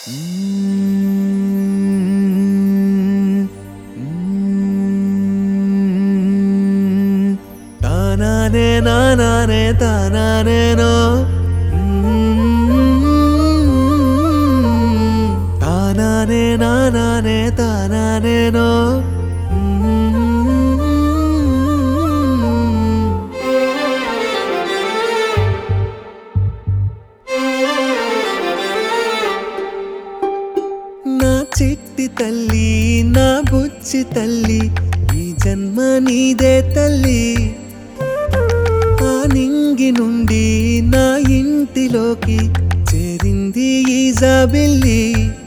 తానానే నానానే తానానేనో తానానే నానానే తానానేనో నా చిట్టి తల్లి నా బుచ్చి తల్లి ఈ జన్మ నీదే తల్లి ఆ నింగి నుండి నా ఇంటిలోకి చేరింది ఈ జాబిల్లి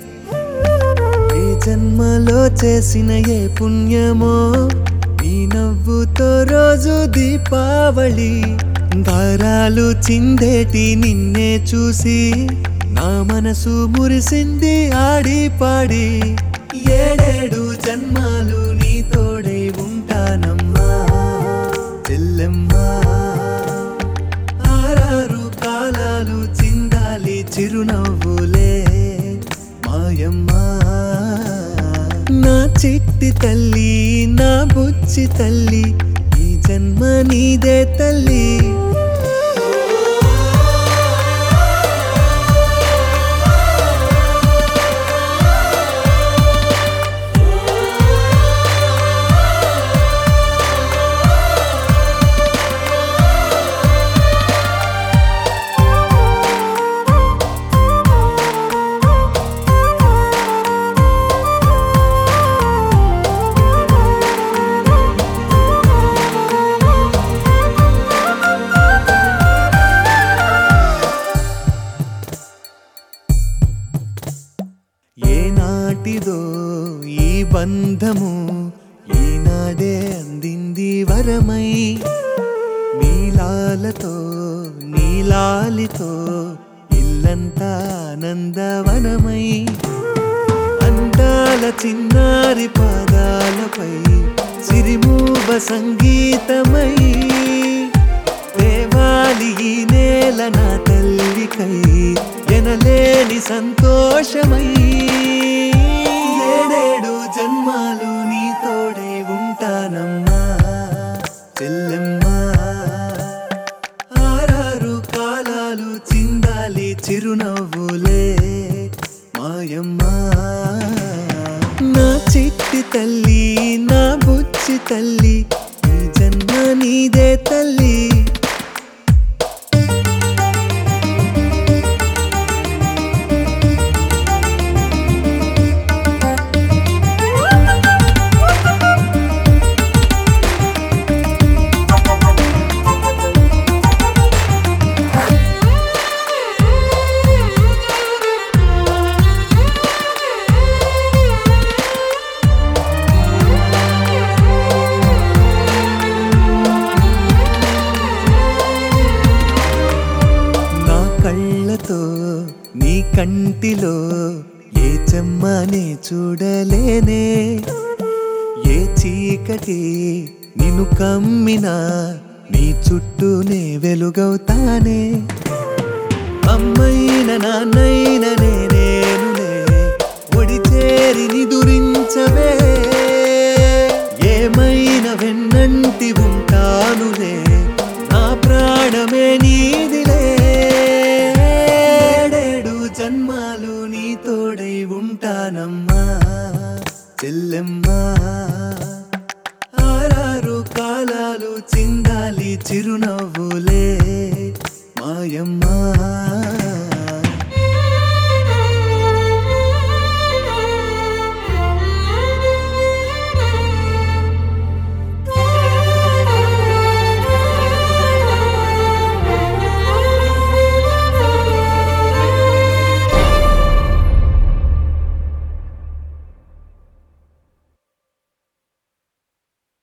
ఏ జన్మలో చేసిన ఏ పుణ్యమో ఈ నవ్వుతో రోజు దీపావళి దారాలు చిందేటి నిన్నే చూసి నా మనసు మురిసింది ఆడి పాడి ఏడేడు జన్మాలు నీ తోడై ఉంటానమ్మా చెల్లెమ్మా ఆరారు కాలాలు చిందాలి చిరునవ్వులే మాయమ్మా నా చిట్టి తల్లి నా బుచ్చి తల్లి ఈ జన్మ నీదే తల్లి ఏనాటిదో ఈ బంధము ఈనాడే అందింది వరమై నీలాలతో నీలాలితో ఇల్లంతా ఆనందవనమై అందాల చిన్నారి పాదాలపై సిరిమూవ సంగీతమై దేవాలి ఈ నేల నా తల్లికై ఎనలేని సంతోషమై ఏడేడు జన్మాలు నీ తోడే ఉంటానమ్మా చెల్లెమ్మా ఆరారు కాలాలు చిందాలి చిరునవ్వులే మాయమ్మా నా చిట్టి తల్లి నా బుచ్చి తల్లి ఈ జన్మ నీదే తల్లి నా కళ్ళతో నీ కంటిలో ఏ చెమ్మనే చూడలేనే ఏ చీకటి నిన్ను కమ్మినా నీ చుట్టూనే వెలుగవుతానే అమ్మైన నాన్నైన నేనేనులే ఒడి చేరి నిదురించవే ఏమైనా వెన్నంటి ఉంటానులే నా ప్రాణమే నీదిలే ఏడేడు జన్మాలు నీ తోడై ఉంటానమ్మా చెల్లెమ్మా ఆరారు కాలాలు చిందాలి చిరునవ్వులే మాయమ్మా